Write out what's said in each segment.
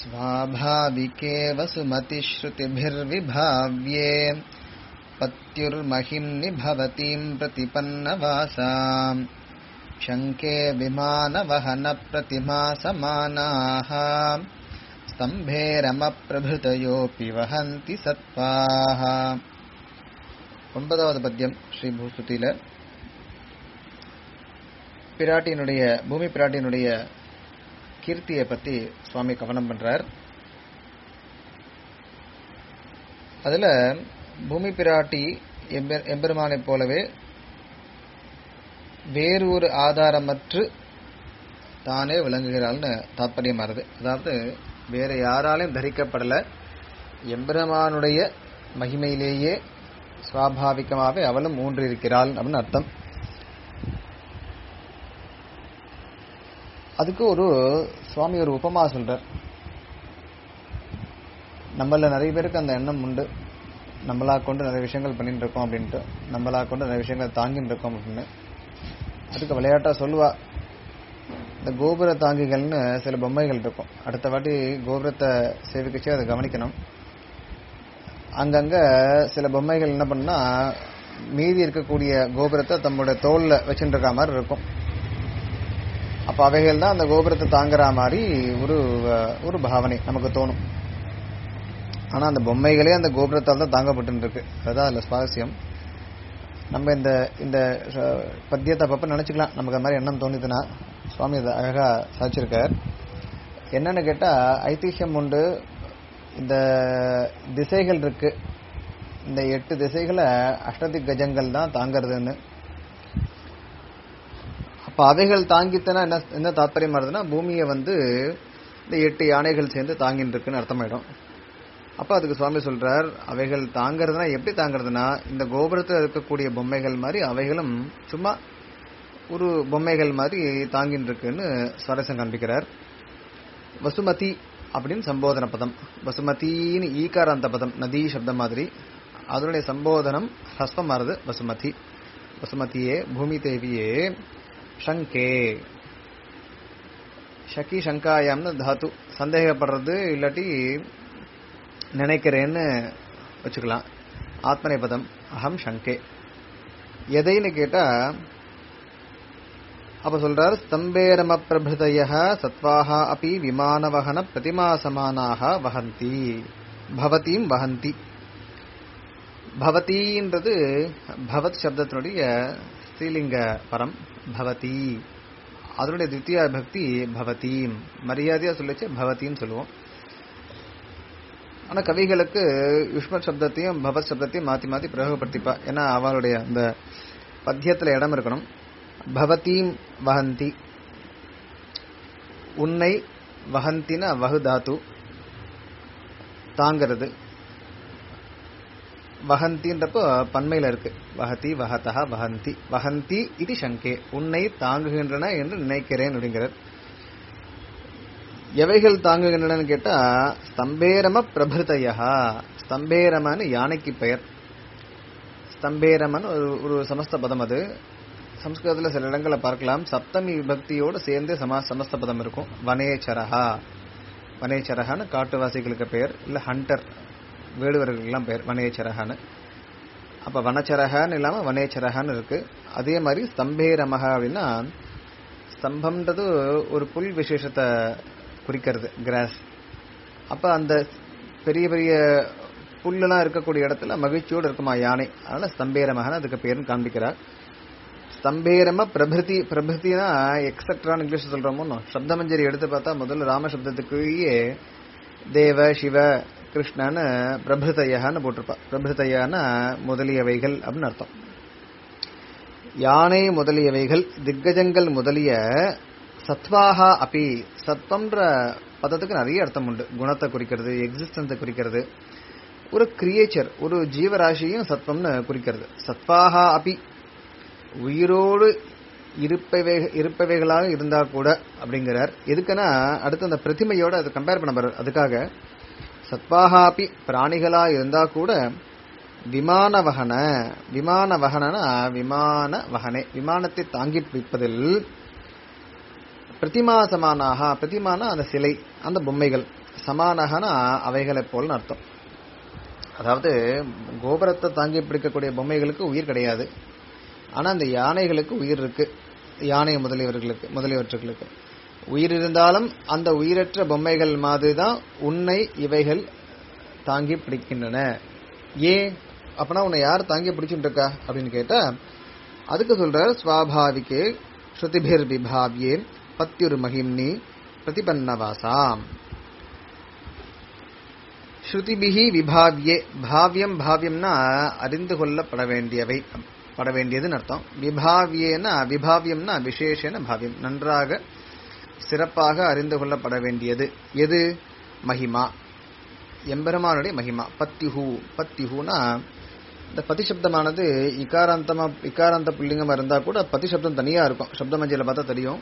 स्वाभाविके वसुमतिश्रुतिभिर्विभाव्ये पत्युर्महिम्नि भवतीम् प्रतिपन्नवासाम् शङ्के विमानवहनप्रतिमा समानाः स्तम्भे रमप्रभृतयोऽपि वहन्ति सत्त्वाः ஒன்பதாவது பத்தியம் ஸ்ரீ பூஸ்துதியில பிராட்டியினுடைய பூமி பிராட்டியினுடைய கீர்த்தியை பத்தி சுவாமி கவனம் பண்றார் அதுல பூமி பிராட்டி எம்பெ- எம்பெருமானைப் போலவே வேறு ஒரு ஆதாரமற்று தானே விளங்குகிறாள்னு தாற்பயமாறுது அதாவது வேற யாராலையும் தரிக்கப்படல எம்பெருமானுடைய மகிமையிலேயே சுவாபாவிகமாகவே அவளும் ஊன்றிருக்கிறாள் அப்படின்னு அர்த்தம் அதுக்கு ஒரு சுவாமி ஒரு உபமா சொல்றார் நம்மள நிறைய பேருக்கு அந்த எண்ணம் உண்டு நம்மளா கொண்டு நிறைய விஷயங்கள் பண்ணிட்டு இருக்கோம் அப்படின்ட்டு நம்மளா கொண்டு நிறைய விஷயங்கள் தாங்கிட்டு இருக்கோம் அப்படின்னு அதுக்கு விளையாட்டா சொல்லுவா இந்த கோபுர தாங்கிகள்னு சில பொம்மைகள் இருக்கும் அடுத்த வாட்டி கோபுரத்தை சேவிக்கச்சு அதை கவனிக்கணும் அங்கங்க சில பொம்மைகள் என்ன பண்ணா மீதி இருக்கக்கூடிய கோபுரத்தை தம்முடைய தோல்ல வச்சுட்டு இருக்க மாதிரி இருக்கும் அப்ப அவைகள் தான் அந்த கோபுரத்தை தாங்குற மாதிரி ஒரு அஹ், ஒரு பாவனை நமக்கு தோணும் ஆனா அந்த பொம்மைகளே அந்த கோபுரத்தால் தான் தாங்கப்பட்டு இருக்கு அதுதான் அதுல சுவாரஸ்யம் நம்ம இந்த இந்த அஹ், பத்தியத்தை அப்பப்ப நினைச்சுக்கலாம் நமக்கு அந்த மாதிரி எண்ணம் தோணுதுன்னா சுவாமி அதை அழகா சாச்சிருக்கார் என்னன்னு கேட்டா ஐதிஹ்யம் உண்டு இந்த திசைகள் இருக்கு இந்த எட்டு திசைகளை அஷ்டதி கஜங்கள் தான் தாங்கிறதுன்னு அப்ப அவைகள் தாங்கித்தனா என்ன என்ன தாற்பயம் வருதுன்னா பூமியை வந்து இந்த எட்டு யானைகள் சேர்ந்து தாங்கின்னு இருக்குன்னு அர்த்தமாயிடும் அப்ப அதுக்கு சுவாமி சொல்றார் அவைகள் தாங்கிறதுனா எப்படி தாங்கிறதுனா இந்த கோபுரத்தில் இருக்கக்கூடிய பொம்மைகள் மாதிரி அவைகளும் சும்மா ஒரு பொம்மைகள் மாதிரி தாங்கின்னு இருக்குன்னு சுவாரஸ்யம் காண்பிக்கிறார் வசுமதி அப்படின்னு சம்போதன பதம் வசுமதின்னு ஈகாராந்த பதம் நதி சப்தம் மாதிரி அதனுடைய சம்போதனம் ஹஸ்வம் மாறுது வசுமதி வசுமதியே பூமி தேவியே ஷங்கே ஷக்கி சங்காயாம்னு தாத்து சந்தேகப்படுறது இல்லாட்டி நினைக்கிறேன்னு வச்சுக்கலாம் ஆத்மனை பதம் அகம் ஷங்கே எதைன்னு கேட்டா அப்ப சொல்றார் ஸ்தம்பேரம பிரபிருதய சத்வாக அப்பி விமானவகன பிரதிமா சமானாக வகந்தி பவதீம் வகந்தி பவதின்றது பவத் சப்தத்தினுடைய ஸ்ரீலிங்க பரம் பவதி அதனுடைய தித்தியா பக்தி பவதீம் மரியாதையா சொல்லிச்சு பவதின்னு சொல்லுவோம் ஆனா கவிகளுக்கு யுஷ்மத் சப்தத்தையும் பவத் சப்தத்தையும் மாத்தி மாத்தி பிரயோகப்படுத்திப்பா ஏன்னா அவளுடைய அந்த பத்தியத்துல இடம் இருக்கணும் பவதீம் வஹந்தி உன்னை வஹந்தின வஹு தாத்து தாங்கிறது வஹந்தின்றப்போ பன்மையில இருக்கு வஹதி வஹதா வஹந்தி வஹந்தி இது சங்கே உன்னை தாங்குகின்றன என்று நினைக்கிறேன் அப்படிங்கிறார் எவைகள் தாங்குகின்றனன்னு கேட்டா ஸ்தம்பேரம பிரபிருதயா ஸ்தம்பேரமன்னு யானைக்கு பெயர் ஸ்தம்பேரமன் ஒரு ஒரு சமஸ்த பதம் அது சம்ஸ்கிருதத்துல சில இடங்களை பார்க்கலாம் சப்தமி விபக்தியோடு சேர்ந்து சமா சமஸ்த பதம் இருக்கும் வனேச்சரஹா வனேச்சரஹான்னு காட்டுவாசிகளுக்கு பெயர் இல்ல ஹண்டர் வேடுவர்களுக்கெல்லாம் பெயர் வனேச்சரஹான்னு அப்ப வனச்சரஹான்னு இல்லாம வனேச்சரஹான்னு இருக்கு அதே மாதிரி ஸ்தம்பேரமஹா அப்படின்னா ஸ்தம்பம்ன்றது ஒரு புல் விசேஷத்தை குறிக்கிறது கிராஸ் அப்ப அந்த பெரிய பெரிய புல்லெல்லாம் இருக்கக்கூடிய இடத்துல மகிழ்ச்சியோடு இருக்குமா யானை அதனால ஸ்தம்பேரமகன் அதுக்கு பேருன்னு காண்பிக்கிறார் ஸ்தம்பேரம பிரபிருதி பிரபிருத்தினா எக்ஸட்ரான்னு இங்கிலீஷ் சொல்றோமோ சப்தமஞ்சரி எடுத்து பார்த்தா முதல்ல ராம சப்தத்துக்குள்ளேயே தேவ சிவ கிருஷ்ணன்னு பிரபிருதையான்னு போட்டிருப்பா பிரபிருதையான முதலியவைகள் அப்படின்னு அர்த்தம் யானை முதலியவைகள் திக்கஜங்கள் முதலிய சத்வாகா அப்பி சத்வம்ன்ற பதத்துக்கு நிறைய அர்த்தம் உண்டு குணத்தை குறிக்கிறது எக்ஸிஸ்டன்ஸை குறிக்கிறது ஒரு கிரியேச்சர் ஒரு ஜீவராசியும் சத்வம்னு குறிக்கிறது சத்வாகா அப்பி உயிரோடு இருப்பவை இருப்பவைகளாக இருந்தா கூட அப்படிங்கிறார் எதுக்குன்னா அடுத்து அந்த பிரதிமையோட அதை கம்பேர் பண்ண போறார் அதுக்காக சத்வாகாபி பிராணிகளா இருந்தா கூட விமான வகன விமான வகனனா விமான வகனே விமானத்தை தாங்கி வைப்பதில் பிரதிமா சமானாக பிரதிமானா அந்த சிலை அந்த பொம்மைகள் சமானகனா அவைகளைப் போல்னு அர்த்தம் அதாவது கோபுரத்தை தாங்கி பிடிக்கக்கூடிய பொம்மைகளுக்கு உயிர் கிடையாது ஆனா அந்த யானைகளுக்கு உயிர் இருக்கு யானை முதலியவர்களுக்கு முதலியவற்றுகளுக்கு உயிர் இருந்தாலும் அந்த உயிரற்ற பொம்மைகள் மாதிரிதான் உன்னை இவைகள் தாங்கி பிடிக்கின்றன ஏன் அப்பனா உன்னை யார் தாங்கி பிடிச்சுட்டு இருக்கா அப்படின்னு கேட்டா அதுக்கு சொல்றார் ஸ்வாபாவிகே ஸ்ருதிபிர் விபாவ்யே பத்யுர் மகிம்னி பிரதிபன்னவாசாம் ஸ்ருதிபிகி விபாவ்யே பாவ்யம் பாவ்யம்னா அறிந்து கொள்ளப்பட வேண்டியவை பட வேண்டியதுன்னு அர்த்தம் விபாவியேனா விபாவியம்னா விசேஷன பாவியம் நன்றாக சிறப்பாக அறிந்து கொள்ளப்பட வேண்டியது எது மகிமா எம்பெருமானுடைய மகிமா பத்திஹூ பத்திஹூனா இந்த பதி சப்தமானது இகாராந்தமா இகாராந்த புல்லிங்கமா இருந்தா கூட பதி சப்தம் தனியா இருக்கும் சப்த மஞ்சள் பார்த்தா தெரியும்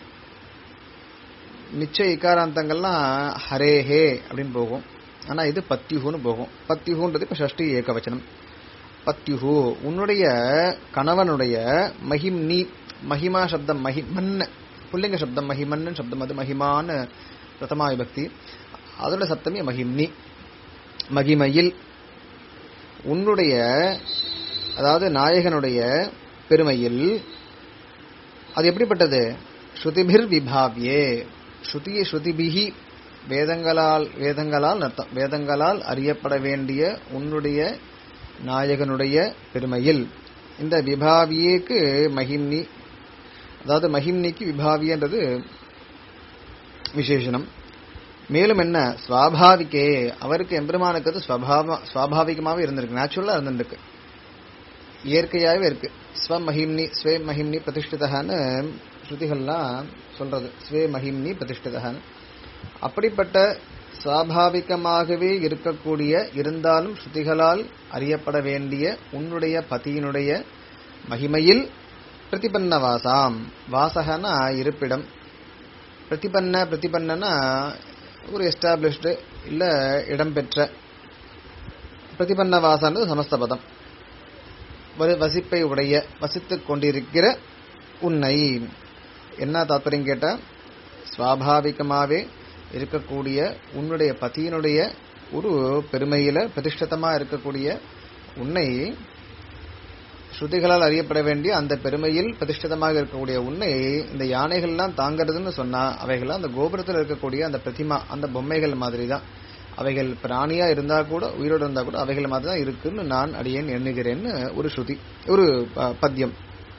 மிச்ச இகாராந்தங்கள்லாம் ஹரே ஹே அப்படின்னு போகும் ஆனா இது பத்திஹூன்னு போகும் பத்திஹூன்றது இப்ப ஷஷ்டி ஏகவச்சனம் பத்யுஹு உன்னுடைய கணவனுடைய மகிம் நீ மகிமா சப்தம் மகிமன் புல்லிங்க சப்தம் மகிமன்னு சப்தம் அது மகிமான்னு பிரதமா விபக்தி அதோட சப்தமே மகிம்னி மகிமையில் உன்னுடைய அதாவது நாயகனுடைய பெருமையில் அது எப்படிப்பட்டது ஸ்ருதிபிர் விபாவ்யே ஸ்ருதி ஸ்ருதிபிகி வேதங்களால் வேதங்களால் அர்த்தம் வேதங்களால் அறியப்பட வேண்டிய உன்னுடைய நாயகனுடைய பெருமையில் இந்த விபாவியேக்கு மகிம்னி அதாவது மகிம்னிக்கு விபாவியன்றது விசேஷனம் மேலும் என்ன சுவாபாவிகே அவருக்கு எம்பெருமானுக்கு அது ஸ்வபாவ சுவாபாவிகமாகவே இருந்திருக்கு நேச்சுரலா இருந்திருக்கு இயற்கையாகவே இருக்கு ஸ்வமஹிம்னி ஸ்வே மஹிம்னி பிரதிஷ்டிதகான்னு ஸ்ருதிகள்லாம் சொல்றது ஸ்வே மஹிம்னி பிரதிஷ்டிதகான்னு அப்படிப்பட்ட சுவாபாவிகமாகவே இருக்கக்கூடிய இருந்தாலும் ஸ்ருதிகளால் அறியப்பட வேண்டிய உன்னுடைய பதியினுடைய மகிமையில் பிரதிபன்ன வாசாம் வாசகனா இருப்பிடம் பிரதிபன்ன பிரதிபன்னனா ஒரு எஸ்டாப்ளிஷ்டு இல்ல இடம்பெற்ற பிரதிபன்ன வாசான்றது சமஸ்த பதம் ஒரு வசிப்பை உடைய வசித்துக் கொண்டிருக்கிற உன்னை என்ன தாத்பரியம் கேட்டா சுவாபாவிகமாவே இருக்கக்கூடிய உன்னுடைய பதியினுடைய ஒரு பெருமையில பிரதிஷ்டிதமா இருக்கக்கூடிய உன்னை ஸ்ருதிகளால் அறியப்பட வேண்டிய அந்த பெருமையில் பிரதிஷ்டிதமாக இருக்கக்கூடிய உன்னை இந்த யானைகள்லாம் தாங்கிறதுன்னு சொன்னா அவைகள்லாம் அந்த கோபுரத்தில் இருக்கக்கூடிய அந்த பிரதிமா அந்த பொம்மைகள் மாதிரி தான் அவைகள் பிராணியா இருந்தா கூட உயிரோடு இருந்தா கூட அவைகள் மாதிரி தான் இருக்குன்னு நான் அடியேன் எண்ணுகிறேன்னு ஒரு ஸ்ருதி ஒரு ப- பத்யம்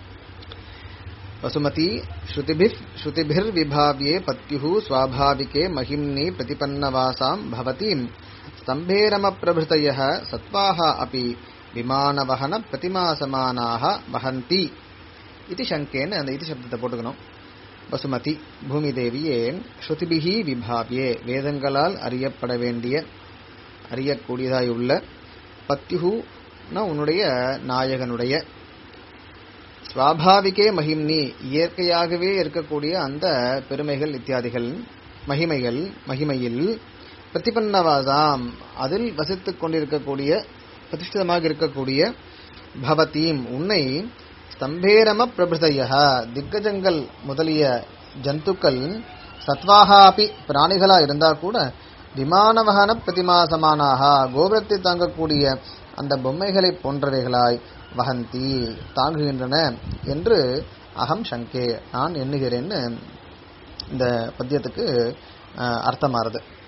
वसुमती श्रुतिभिः श्रुतिभिर्विभाव्ये पत्युः स्वाभाविके महिम्नि प्रतिपन्नवासाम् भवतीम् स्तम्भेरमप्रभृतयः सत्त्वाः अपि विमानवहनप्रतिमासमानाः वहन्ति इति शङ्केन அந்த இதி சப்தத்தை போட்டுக்கணும் வசுமதி பூமி தேவியே ஸ்ருதிபிகி விபாவ்யே வேதங்களால் அறியப்பட வேண்டிய அறியக்கூடியதாயுள்ள பத்யுஹுனா உன்னுடைய நாயகனுடைய சுவாபாவிகே மகிம்னி இயற்கையாகவே இருக்கக்கூடிய அந்த பெருமைகள் இத்தியாதிகள் மகிமைகள் மகிமையில் பிரதிபன்னவாசாம் அதில் வசித்துக் கொண்டிருக்கக்கூடிய பிரதிஷ்டிதமாக இருக்கக்கூடிய பவதீம் உன்னை ஸ்தம்பேரம பிரபிருதய திக்கஜங்கள் முதலிய ஜந்துக்கள் சத்வாகா அப்பி பிராணிகளா இருந்தா கூட விமானவகன பிரதிமாசமானாக கோபுரத்தை தாங்கக்கூடிய அந்த பொம்மைகளை போன்றவைகளாய் வகந்தி தாங்குகின்றன என்று அகம் சங்கே நான் எண்ணுகிறேன்னு இந்த பத்தியத்துக்கு அஹ், அர்த்தமாறுது